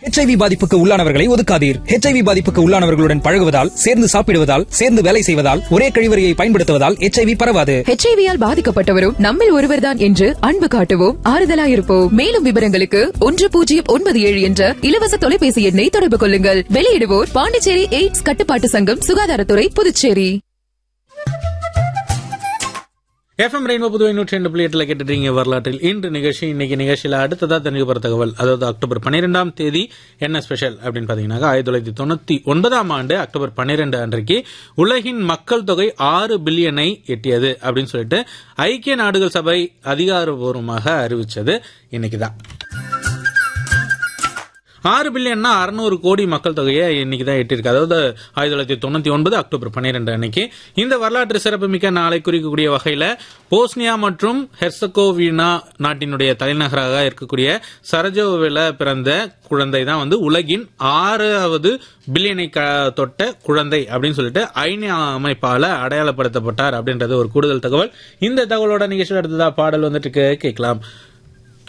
HIV பாதிப்புக்கு உள்ளானவர்களை ஒதுக்காதீர் HIV பாதிப்புக்கு உள்ளானவர்களுடன் பழகுவதால் சேர்ந்து சாப்பிடுவதால் சேர்ந்து வேலை செய்வதால் ஒரே கழிவறையை பயன்படுத்துவதால் ஹெச்ஐவி பரவாது ஹெச்ஐவியால் பாதிக்கப்பட்டவரும் நம்மில் ஒருவர்தான் என்று அன்பு காட்டுவோம் ஆறுதலாயிருப்போம் மேலும் விவரங்களுக்கு ஒன்று பூஜ்ஜியம் ஒன்பது ஏழு என்ற இலவச தொலைபேசி எண்ணை தொடர்பு கொள்ளுங்கள் வெளியிடுவோர் பாண்டிச்சேரி எய்ட்ஸ் கட்டுப்பாட்டு சங்கம் சுகாதாரத்துறை புதுச்சேரி எஃப்எம் ரெயின்போ புதுவை நூற்றி ரெண்டு புள்ளி எட்டுல கேட்டுட்டீங்க வரலாற்றில் இன்று நிகழ்ச்சி இன்னைக்கு நிகழ்ச்சியில அடுத்ததா தெரிஞ்சு போற தகவல் அதாவது அக்டோபர் பன்னிரெண்டாம் தேதி என்ன ஸ்பெஷல் அப்படின்னு பாத்தீங்கன்னா ஆயிரத்தி தொள்ளாயிரத்தி தொண்ணூத்தி ஒன்பதாம் ஆண்டு அக்டோபர் பன்னிரெண்டு அன்றைக்கு உலகின் மக்கள் தொகை ஆறு பில்லியனை எட்டியது அப்படின்னு சொல்லிட்டு ஐக்கிய நாடுகள் சபை அதிகாரபூர்வமாக அறிவிச்சது இன்னைக்குதான் ஆறு பில்லியன்னா அறுநூறு கோடி மக்கள் தொகையை இன்னைக்கு தான் எட்டியிருக்கு அதாவது ஆயிரத்தி தொள்ளாயிரத்தி தொண்ணூத்தி ஒன்பது அக்டோபர் பன்னிரெண்டு அன்னைக்கு இந்த வரலாற்று சிறப்புமிக்க நாளை குறிக்கக்கூடிய வகையில போஸ்னியா மற்றும் ஹெர்சகோவினா நாட்டினுடைய தலைநகராக இருக்கக்கூடிய சரஜோவில பிறந்த குழந்தை தான் வந்து உலகின் ஆறாவது பில்லியனை க- தொட்ட குழந்தை அப்படின்னு சொல்லிட்டு ஐநா அமைப்பால அடையாளப்படுத்தப்பட்டார் அப்படின்றது ஒரு கூடுதல் தகவல் இந்த தகவலோட நிகழ்ச்சியில் அடுத்ததா பாடல் வந்துட்டு இருக்கு. கேட்கலாம்